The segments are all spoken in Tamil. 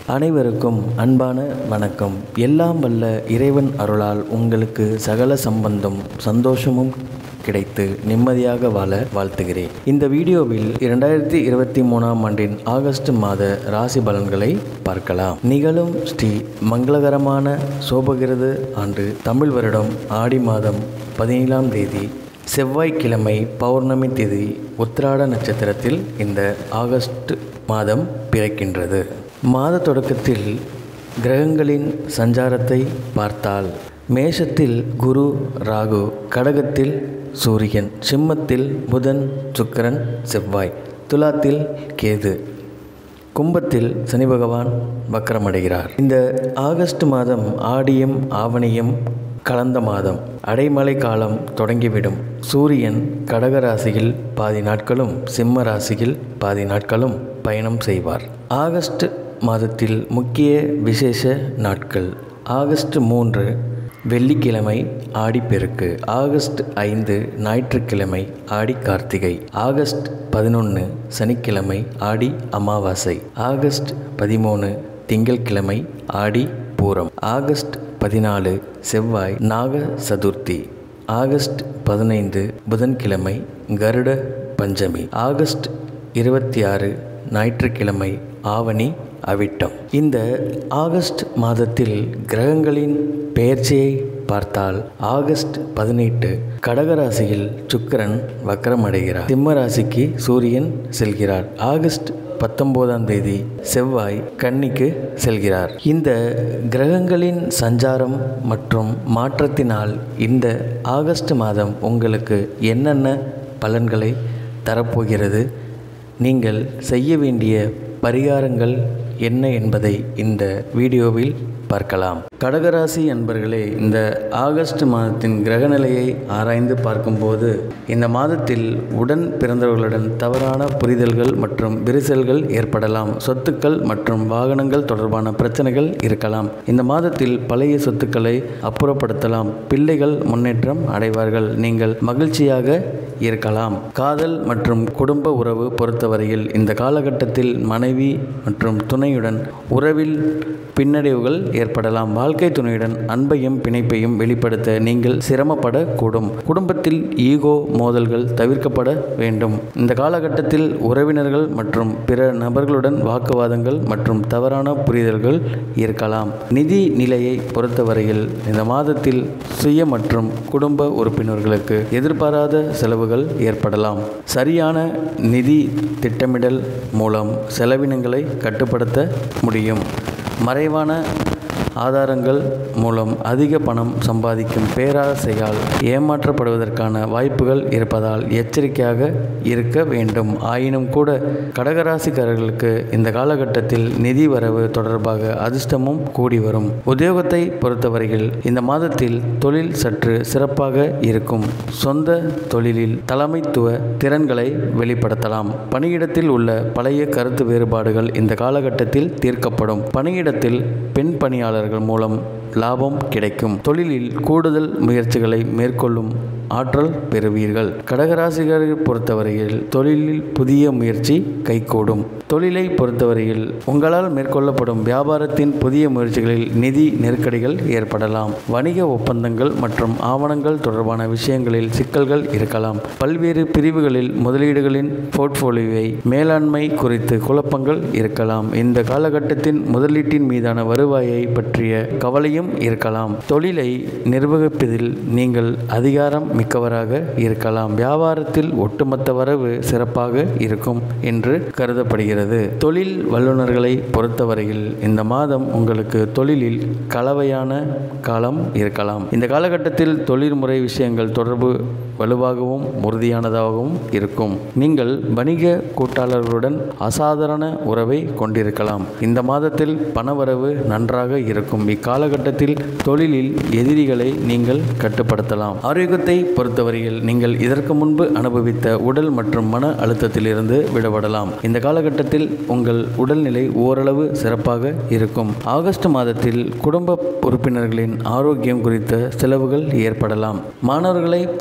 அனைவருக்கும் அன்பான வணக்கம் எல்லாம் வல்ல இறைவன் அருளால் உங்களுக்கு சகல சம்பந்தம் சந்தோஷமும் கிடைத்து நிம்மதியாக வாழ வாழ்த்துகிறேன் இந்த வீடியோவில் இரண்டாயிரத்தி இருபத்தி மூணாம் ஆண்டின் ஆகஸ்ட் மாத ராசி பலன்களை பார்க்கலாம் நிகழும் ஸ்ரீ மங்களகரமான சோபகிருது ஆண்டு தமிழ் வருடம் ஆடி மாதம் பதினேழாம் தேதி செவ்வாய்க்கிழமை பௌர்ணமி திதி உத்திராட நட்சத்திரத்தில் இந்த ஆகஸ்ட் மாதம் பிறக்கின்றது மாத தொடக்கத்தில் கிரகங்களின் சஞ்சாரத்தை பார்த்தால் மேஷத்தில் குரு ராகு கடகத்தில் சூரியன் சிம்மத்தில் புதன் சுக்கிரன் செவ்வாய் துலாத்தில் கேது கும்பத்தில் சனி பகவான் வக்கரமடைகிறார் இந்த ஆகஸ்ட் மாதம் ஆடியும் ஆவணியும் கலந்த மாதம் அடைமழை காலம் தொடங்கிவிடும் சூரியன் கடக ராசியில் பாதி நாட்களும் சிம்ம ராசியில் பாதி நாட்களும் பயணம் செய்வார் ஆகஸ்ட் மாதத்தில் முக்கிய விசேஷ நாட்கள் ஆகஸ்ட் மூன்று வெள்ளிக்கிழமை ஆடிப்பெருக்கு ஆகஸ்ட் ஐந்து ஞாயிற்றுக்கிழமை ஆடி கார்த்திகை ஆகஸ்ட் பதினொன்று சனிக்கிழமை ஆடி அமாவாசை ஆகஸ்ட் பதிமூணு திங்கட்கிழமை ஆடி பூரம் ஆகஸ்ட் பதினாலு செவ்வாய் நாக சதுர்த்தி ஆகஸ்ட் பதினைந்து புதன்கிழமை கருட பஞ்சமி ஆகஸ்ட் இருபத்தி ஆறு ஞாயிற்றுக்கிழமை ஆவணி அவிட்டம் இந்த ஆகஸ்ட் மாதத்தில் கிரகங்களின் பெயர்ச்சியை பார்த்தால் ஆகஸ்ட் பதினெட்டு கடகராசியில் சுக்கிரன் வக்கரமடைகிறார் சிம்ம ராசிக்கு சூரியன் செல்கிறார் ஆகஸ்ட் பத்தொன்பதாம் தேதி செவ்வாய் கன்னிக்கு செல்கிறார் இந்த கிரகங்களின் சஞ்சாரம் மற்றும் மாற்றத்தினால் இந்த ஆகஸ்ட் மாதம் உங்களுக்கு என்னென்ன பலன்களை தரப்போகிறது நீங்கள் செய்ய வேண்டிய பரிகாரங்கள் என்ன என்பதை இந்த வீடியோவில் பார்க்கலாம் கடகராசி அன்பர்களே இந்த ஆகஸ்ட் மாதத்தின் கிரகநிலையை ஆராய்ந்து பார்க்கும்போது இந்த மாதத்தில் உடன் பிறந்தவர்களுடன் தவறான புரிதல்கள் மற்றும் விரிசல்கள் ஏற்படலாம் சொத்துக்கள் மற்றும் வாகனங்கள் தொடர்பான பிரச்சனைகள் இருக்கலாம் இந்த மாதத்தில் பழைய சொத்துக்களை அப்புறப்படுத்தலாம் பிள்ளைகள் முன்னேற்றம் அடைவார்கள் நீங்கள் மகிழ்ச்சியாக இருக்கலாம் காதல் மற்றும் குடும்ப உறவு பொறுத்தவரையில் இந்த காலகட்டத்தில் மனைவி மற்றும் துணையுடன் உறவில் பின்னடைவுகள் ஏற்படலாம் வாழ்க்கை துணையுடன் அன்பையும் பிணைப்பையும் வெளிப்படுத்த நீங்கள் சிரமப்படக்கூடும் குடும்பத்தில் ஈகோ மோதல்கள் தவிர்க்கப்பட வேண்டும் இந்த காலகட்டத்தில் உறவினர்கள் மற்றும் பிற நபர்களுடன் வாக்குவாதங்கள் மற்றும் தவறான புரிதல்கள் இருக்கலாம் நிதி நிலையை பொறுத்தவரையில் இந்த மாதத்தில் சுய மற்றும் குடும்ப உறுப்பினர்களுக்கு எதிர்பாராத செலவுகள் ஏற்படலாம் சரியான நிதி திட்டமிடல் மூலம் செலவினங்களை கட்டுப்படுத்த முடியும் மறைவான ஆதாரங்கள் மூலம் அதிக பணம் சம்பாதிக்கும் பேராசையால் ஏமாற்றப்படுவதற்கான வாய்ப்புகள் இருப்பதால் எச்சரிக்கையாக இருக்க வேண்டும் ஆயினும் கூட கடகராசிக்காரர்களுக்கு இந்த காலகட்டத்தில் நிதி வரவு தொடர்பாக அதிர்ஷ்டமும் கூடி வரும் உத்தியோகத்தை பொறுத்தவரையில் இந்த மாதத்தில் தொழில் சற்று சிறப்பாக இருக்கும் சொந்த தொழிலில் தலைமைத்துவ திறன்களை வெளிப்படுத்தலாம் பணியிடத்தில் உள்ள பழைய கருத்து வேறுபாடுகள் இந்த காலகட்டத்தில் தீர்க்கப்படும் பணியிடத்தில் பெண் பணியாளர்கள் மூலம் லாபம் கிடைக்கும் தொழிலில் கூடுதல் முயற்சிகளை மேற்கொள்ளும் ஆற்றல் பெறுவீர்கள் கடகராசிகளை பொறுத்தவரையில் தொழிலில் புதிய முயற்சி கைகூடும் தொழிலை பொறுத்தவரையில் உங்களால் மேற்கொள்ளப்படும் வியாபாரத்தின் புதிய முயற்சிகளில் நிதி நெருக்கடிகள் ஏற்படலாம் வணிக ஒப்பந்தங்கள் மற்றும் ஆவணங்கள் தொடர்பான விஷயங்களில் சிக்கல்கள் இருக்கலாம் பல்வேறு பிரிவுகளில் முதலீடுகளின் போர்ட்போலியோவை மேலாண்மை குறித்து குழப்பங்கள் இருக்கலாம் இந்த காலகட்டத்தின் முதலீட்டின் மீதான வருவாயை பற்றிய கவலையும் இருக்கலாம் தொழிலை நிர்வகிப்பதில் நீங்கள் அதிகாரம் மிக்கவராக இருக்கலாம் வியாபாரத்தில் ஒட்டுமொத்த வரவு சிறப்பாக இருக்கும் என்று கருதப்படுகிறது தொழில் வல்லுநர்களை பொறுத்தவரையில் இந்த மாதம் உங்களுக்கு தொழிலில் கலவையான காலம் இருக்கலாம் இந்த காலகட்டத்தில் தொழில்முறை விஷயங்கள் தொடர்பு வலுவாகவும் உறுதியானதாகவும் இருக்கும் நீங்கள் வணிக கூட்டாளர்களுடன் அசாதாரண உறவை கொண்டிருக்கலாம் இந்த மாதத்தில் பணவரவு நன்றாக இருக்கும் இக்காலகட்டத்தில் தொழிலில் எதிரிகளை நீங்கள் கட்டுப்படுத்தலாம் ஆரோக்கியத்தை பொறுத்தவரையில் நீங்கள் இதற்கு முன்பு அனுபவித்த உடல் மற்றும் மன அழுத்தத்திலிருந்து விடுபடலாம் இந்த காலகட்டத்தில் உங்கள் உடல்நிலை ஓரளவு சிறப்பாக இருக்கும் ஆகஸ்ட் மாதத்தில் குடும்ப உறுப்பினர்களின் ஆரோக்கியம் குறித்த செலவுகள் ஏற்படலாம் மாணவர்களை பொறுத்தவரை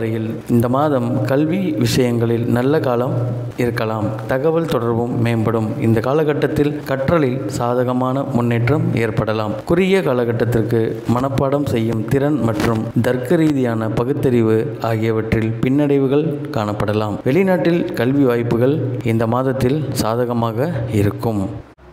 பொறுத்தவரையில் இந்த மாதம் கல்வி விஷயங்களில் நல்ல காலம் இருக்கலாம் தகவல் தொடர்பும் மேம்படும் இந்த காலகட்டத்தில் கற்றலில் சாதகமான முன்னேற்றம் ஏற்படலாம் குறுகிய காலகட்டத்திற்கு மனப்பாடம் செய்யும் திறன் மற்றும் தர்க்க ரீதியான பகுத்தறிவு ஆகியவற்றில் பின்னடைவுகள் காணப்படலாம் வெளிநாட்டில் கல்வி வாய்ப்புகள் இந்த மாதத்தில் சாதகமாக இருக்கும்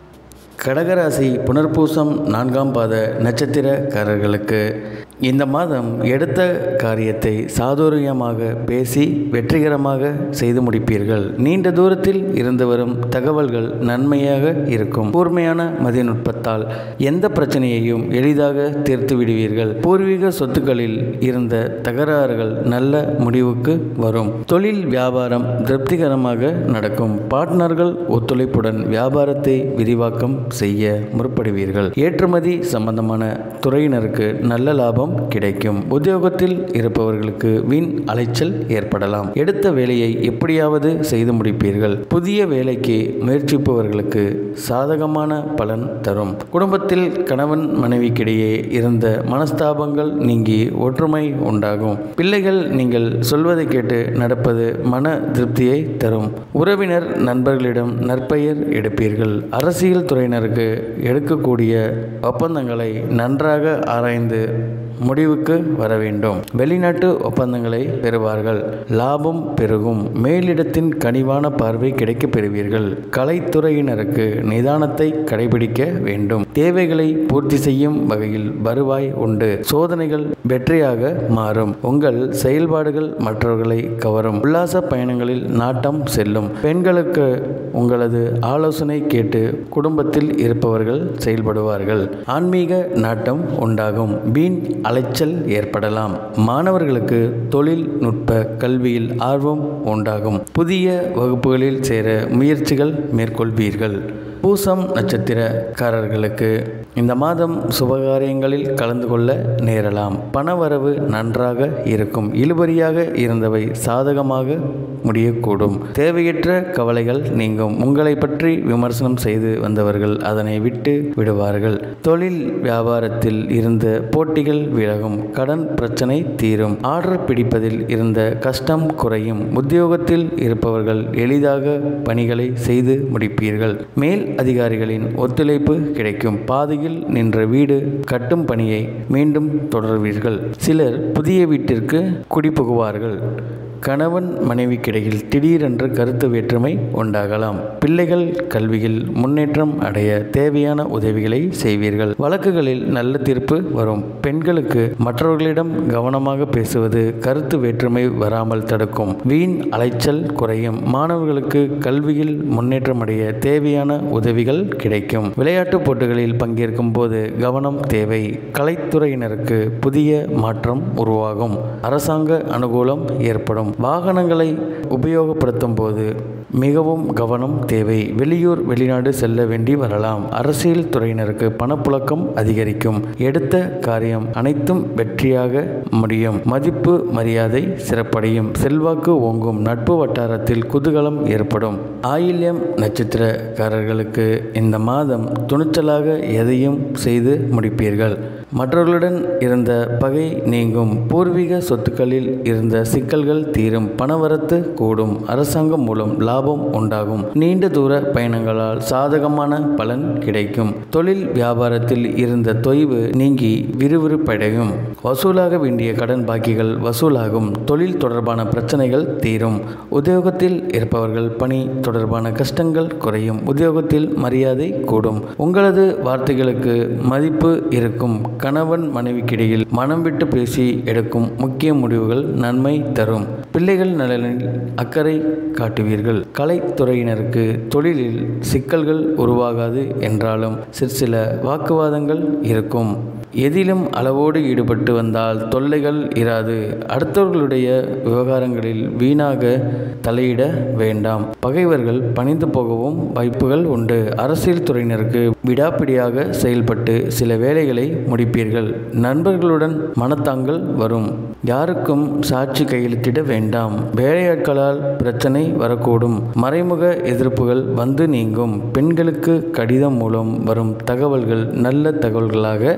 கடகராசி புனர்பூசம் நான்காம் பாத நட்சத்திரக்காரர்களுக்கு இந்த மாதம் எடுத்த காரியத்தை சாதுரியமாக பேசி வெற்றிகரமாக செய்து முடிப்பீர்கள் நீண்ட தூரத்தில் இருந்து வரும் தகவல்கள் நன்மையாக இருக்கும் கூர்மையான மதிநுட்பத்தால் எந்த பிரச்சனையையும் எளிதாக தீர்த்து விடுவீர்கள் பூர்வீக சொத்துக்களில் இருந்த தகராறுகள் நல்ல முடிவுக்கு வரும் தொழில் வியாபாரம் திருப்திகரமாக நடக்கும் பார்ட்னர்கள் ஒத்துழைப்புடன் வியாபாரத்தை விரிவாக்கம் செய்ய முற்படுவீர்கள் ஏற்றுமதி சம்பந்தமான துறையினருக்கு நல்ல லாபம் கிடைக்கும் உத்தியோகத்தில் இருப்பவர்களுக்கு வீண் அலைச்சல் ஏற்படலாம் எடுத்த வேலையை எப்படியாவது செய்து முடிப்பீர்கள் புதிய வேலைக்கு முயற்சிப்பவர்களுக்கு சாதகமான பலன் தரும் குடும்பத்தில் கணவன் மனைவிக்கிடையே இருந்த மனஸ்தாபங்கள் நீங்கி ஒற்றுமை உண்டாகும் பிள்ளைகள் நீங்கள் சொல்வதை கேட்டு நடப்பது மன திருப்தியை தரும் உறவினர் நண்பர்களிடம் நற்பெயர் எடுப்பீர்கள் அரசியல் துறையினருக்கு எடுக்கக்கூடிய ஒப்பந்தங்களை நன்றாக ஆராய்ந்து முடிவுக்கு வர வேண்டும் வெளிநாட்டு ஒப்பந்தங்களை பெறுவார்கள் லாபம் பெருகும் மேலிடத்தின் கனிவான பார்வை கிடைக்கப் பெறுவீர்கள் கலைத்துறையினருக்கு நிதானத்தை கடைபிடிக்க வேண்டும் தேவைகளை பூர்த்தி செய்யும் வகையில் வருவாய் உண்டு சோதனைகள் வெற்றியாக மாறும் உங்கள் செயல்பாடுகள் மற்றவர்களை கவரும் உல்லாச பயணங்களில் நாட்டம் செல்லும் பெண்களுக்கு உங்களது ஆலோசனை கேட்டு குடும்பத்தில் இருப்பவர்கள் செயல்படுவார்கள் ஆன்மீக நாட்டம் உண்டாகும் வீண் அலைச்சல் ஏற்படலாம் மாணவர்களுக்கு தொழில்நுட்ப கல்வியில் ஆர்வம் உண்டாகும் புதிய வகுப்புகளில் சேர முயற்சிகள் மேற்கொள்வீர்கள் பூசம் நட்சத்திரக்காரர்களுக்கு இந்த மாதம் சுபகாரியங்களில் கலந்து கொள்ள நேரலாம் பணவரவு நன்றாக இருக்கும் இழுபறியாக இருந்தவை சாதகமாக முடியக்கூடும் தேவையற்ற கவலைகள் நீங்கும் உங்களை பற்றி விமர்சனம் செய்து வந்தவர்கள் அதனை விட்டு விடுவார்கள் தொழில் வியாபாரத்தில் இருந்த போட்டிகள் விலகும் கடன் பிரச்சனை தீரும் ஆர்டர் பிடிப்பதில் இருந்த கஷ்டம் குறையும் உத்தியோகத்தில் இருப்பவர்கள் எளிதாக பணிகளை செய்து முடிப்பீர்கள் மேல் அதிகாரிகளின் ஒத்துழைப்பு கிடைக்கும் பாதையில் நின்ற வீடு கட்டும் பணியை மீண்டும் தொடர்வீர்கள் சிலர் புதிய வீட்டிற்கு குடிபுகுவார்கள் கணவன் மனைவிக்கிடையில் திடீரென்று கருத்து வேற்றுமை உண்டாகலாம் பிள்ளைகள் கல்வியில் முன்னேற்றம் அடைய தேவையான உதவிகளை செய்வீர்கள் வழக்குகளில் நல்ல தீர்ப்பு வரும் பெண்களுக்கு மற்றவர்களிடம் கவனமாக பேசுவது கருத்து வேற்றுமை வராமல் தடுக்கும் வீண் அலைச்சல் குறையும் மாணவர்களுக்கு கல்வியில் முன்னேற்றம் அடைய தேவையான உதவிகள் கிடைக்கும் விளையாட்டுப் போட்டிகளில் பங்கேற்கும் போது கவனம் தேவை கலைத்துறையினருக்கு புதிய மாற்றம் உருவாகும் அரசாங்க அனுகூலம் ஏற்படும் வாகனங்களை உபயோகப்படுத்தும் போது மிகவும் கவனம் தேவை வெளியூர் வெளிநாடு செல்ல வேண்டி வரலாம் அரசியல் துறையினருக்கு பணப்புழக்கம் அதிகரிக்கும் எடுத்த காரியம் அனைத்தும் வெற்றியாக முடியும் மதிப்பு மரியாதை சிறப்படையும் செல்வாக்கு ஓங்கும் நட்பு வட்டாரத்தில் குதூகலம் ஏற்படும் ஆயில்யம் நட்சத்திரக்காரர்களுக்கு இந்த மாதம் துணிச்சலாக எதையும் செய்து முடிப்பீர்கள் மற்றவர்களுடன் இருந்த பகை நீங்கும் பூர்வீக சொத்துக்களில் இருந்த சிக்கல்கள் தீரும் பணவரத்து கூடும் அரசாங்கம் மூலம் லாபம் உண்டாகும் நீண்ட தூர பயணங்களால் சாதகமான பலன் கிடைக்கும் தொழில் வியாபாரத்தில் இருந்த தொய்வு நீங்கி விறுவிறுப்படையும் வசூலாக வேண்டிய கடன் பாக்கிகள் வசூலாகும் தொழில் தொடர்பான பிரச்சனைகள் தீரும் உத்தியோகத்தில் இருப்பவர்கள் பணி தொடர்பான கஷ்டங்கள் குறையும் உத்தியோகத்தில் மரியாதை கூடும் உங்களது வார்த்தைகளுக்கு மதிப்பு இருக்கும் கணவன் மனைவிக்கிடையில் மனம் விட்டு பேசி எடுக்கும் முக்கிய முடிவுகள் நன்மை தரும் பிள்ளைகள் நலனில் அக்கறை காட்டுவீர்கள் கலைத்துறையினருக்கு தொழிலில் சிக்கல்கள் உருவாகாது என்றாலும் சிற்சில வாக்குவாதங்கள் இருக்கும் எதிலும் அளவோடு ஈடுபட்டு வந்தால் தொல்லைகள் இராது அடுத்தவர்களுடைய விவகாரங்களில் வீணாக தலையிட வேண்டாம் பகைவர்கள் பணிந்து போகவும் வாய்ப்புகள் உண்டு அரசியல் துறையினருக்கு விடாப்பிடியாக செயல்பட்டு சில வேலைகளை முடிப்பீர்கள் நண்பர்களுடன் மனத்தாங்கள் வரும் யாருக்கும் சாட்சி கையெழுத்திட வேண்டாம் வேலையாட்களால் பிரச்சனை வரக்கூடும் மறைமுக எதிர்ப்புகள் வந்து நீங்கும் பெண்களுக்கு கடிதம் மூலம் வரும் தகவல்கள் நல்ல தகவல்களாக இருக்கும்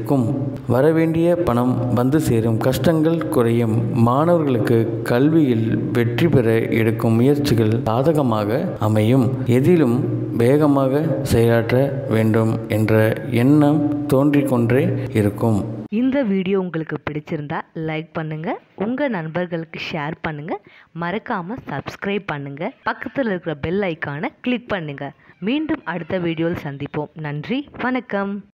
இருக்கும் வரவேண்டிய பணம் வந்து சேரும் கஷ்டங்கள் குறையும் மாணவர்களுக்கு கல்வியில் வெற்றி பெற எடுக்கும் முயற்சிகள் சாதகமாக அமையும் எதிலும் வேகமாக செயலாற்ற வேண்டும் என்ற எண்ணம் தோன்றிக்கொண்டே இருக்கும் இந்த வீடியோ உங்களுக்கு பிடிச்சிருந்தா லைக் பண்ணுங்க உங்க நண்பர்களுக்கு ஷேர் பண்ணுங்க மறக்காம சப்ஸ்கிரைப் பண்ணுங்க பக்கத்தில் இருக்கிற பெல் ஐக்கானை கிளிக் பண்ணுங்க மீண்டும் அடுத்த வீடியோவில் சந்திப்போம் நன்றி வணக்கம்